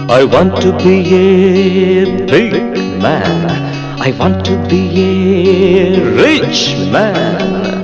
I want to be a big man. I want to be a rich man.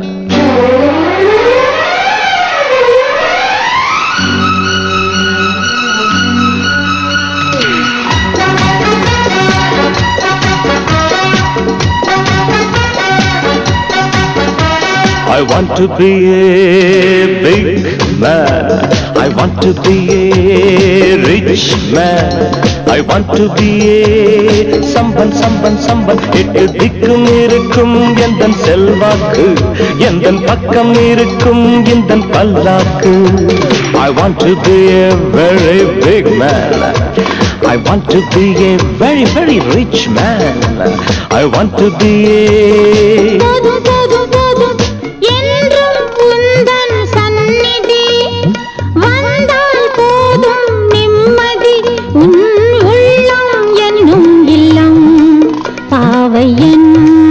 I want to be a big man. I want to be a rich man. I want to be a Sampann Sampann Sampann எட்டு திக்கும் இருக்கும் எந்த செல்வாக்கு எந்த பக்கம் இருக்கும் இந்த பல்லாக்கு I want to be a very big man. I want to be a very very rich man. I want to be a போதும் போதும் போதும் என்றும் உந்தன் சந்நிதி வந்தால் போதும் நிம்மதி உன் உள்ளம் என்னும் இல்லம் பாவையின்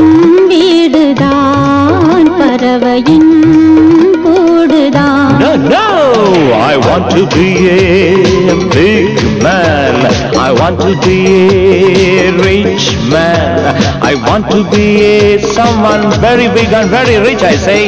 வீடுதான் பறவையின் கூடுதான் No, no, I want to be a big man. I want to be a rich man. I want to be a someone very big and very rich, I say.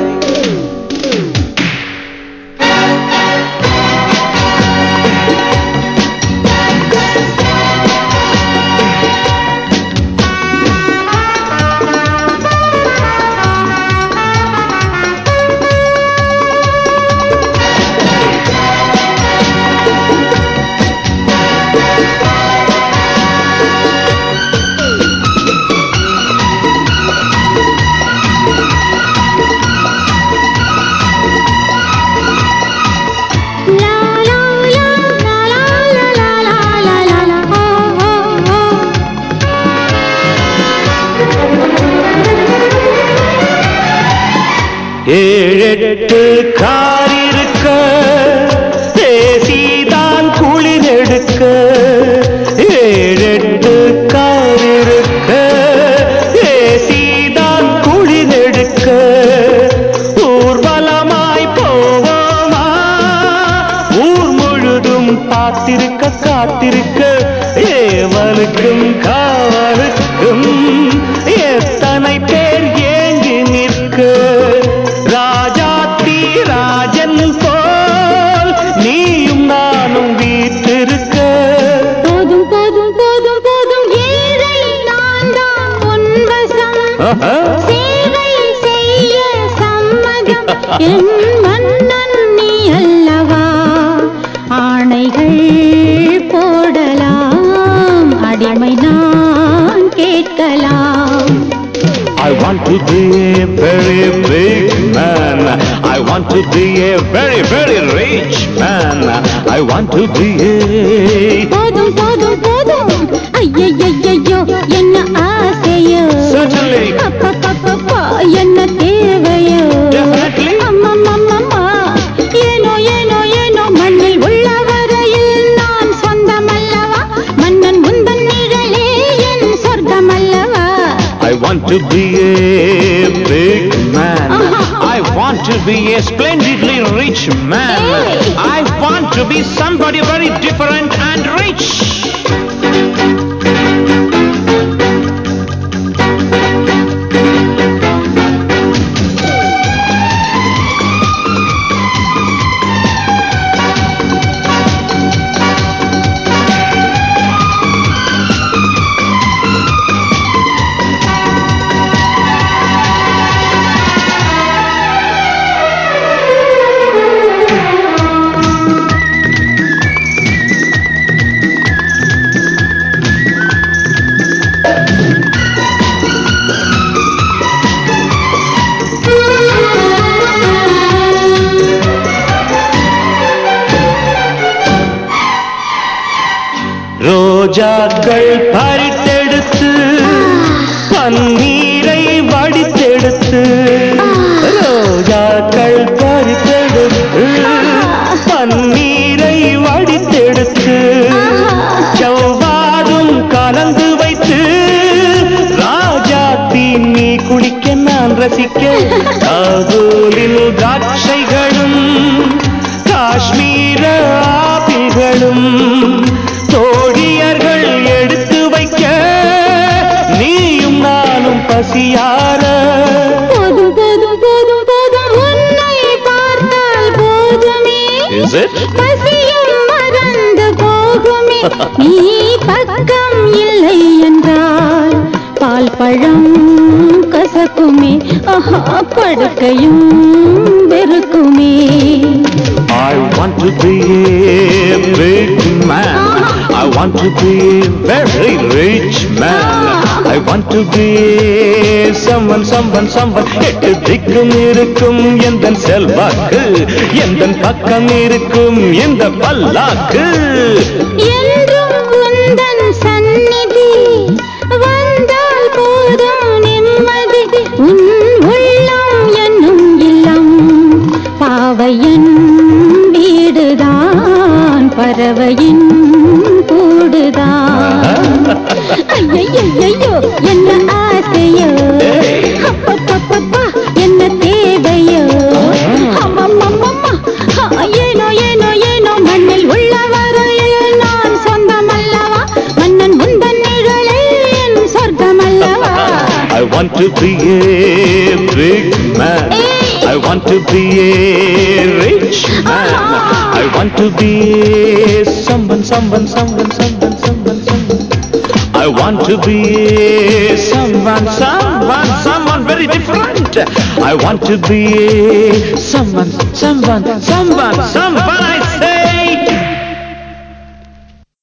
லா லா லா லா லா லா லா லா லா லா ஓ ஓ ஓ ஏழெட்டு கார் இருக்க ஏசிதான் குளிர் எடுக்க ஏழெட்டு கார் இருக்க ஏசிதான் குளிர் எடுக்க ஊர்வலமாய் போவோமா ஊர் முழுதும் பார்த்திருக்க காத்திருக்க ஏவலுக்கும் காவலுக்கும் எத்தனை பேர் ஏங்கி நிற்க ராஜாத்தி ராஜன் போல் நீயும் நானும் வீற்றிருக்க போதும் போதும் போதும் போதும் ஏழை நான் தான் உன்வசம் ஆஹா. சேவை செய்ய சம்மதம் என் மன்னன் நீ அல்லவா ஆணைகள் போடலாம் அடிமை நான் கேட்கலாம் I want to be a very big man. I want to be a very, very rich man. I want to be a போதும் போதும் போதும் ஐயையையோ என்ன ஆசையோ Certainly. அப்பப்பப்பப்பா, என்ன தேவையோ Definitely. அம்மம்மம்மம்மா, ஏனோ ஏனோ ஏனோ மண்ணில் உள்ள வரையில் நான் சொந்தமல்லவா மன்னன் முந்தன் நிழலே என் சொர்க்கமல்லவா I want to be a big man. I want to be a splendidly rich man. Hey. I want to be somebody very different and rich. ரோஜாக்கள் பறித்தெடுத்து பன்னீரை வடித்தெடுத்து ரோஜாக்கள் பறித்தெடுத்து பன்னீரை வடித்தெடுத்து செவ்வாதும் கலந்து வைத்து ராஜாத்தி நீ குடிக்க நான் ரசிக்க காதூலில் திராட்சைகளும் காஷ்மீர ஆப்பிள்களும் பசியார போதும் போதும் போதும் போதும் உன்னை பார்த்தால் போதுமே Is it? பசியும் மறந்து போகுமே நீ பக்கம் இல்லை என்றால் பால் பழம் கசக்குமே ஆஹா படுக்கையும் வெறுக்குமே I want to be a big man. I want to be a very rich man. I want to be someone, someone, someone. எட்டு திக்கும் இருக்கும் எந்த செல்வாக்கு எந்த பக்கம் இருக்கும் எந்த பல்லாக்கு என்றும் உந்தன் சந்நிதி வந்தால் போதும் நிம்மதி உன் உள்ளம் என்னும் இல்லம் பாவையன் வீடுதான் பறவையின் கூடுதான் ஐயையையோ என்ன ஆசையோ அப்பப்பப்பப்பா என்ன தேவையோ அம்மம்மம்மம்மா ஆ, ஏனோ ஏனோ ஏனோ மண்ணில் உள்ள வரையில் நான் சொந்தமல்லவா மன்னன் முந்தன் நிழலே என் சொர்க்கமல்லவா I want to be a big man. I want to be a rich man. I want to be someone, someone, someone, someone, someone, someone. I want to be someone, someone, someone very different. I want to be someone, someone, someone, someone.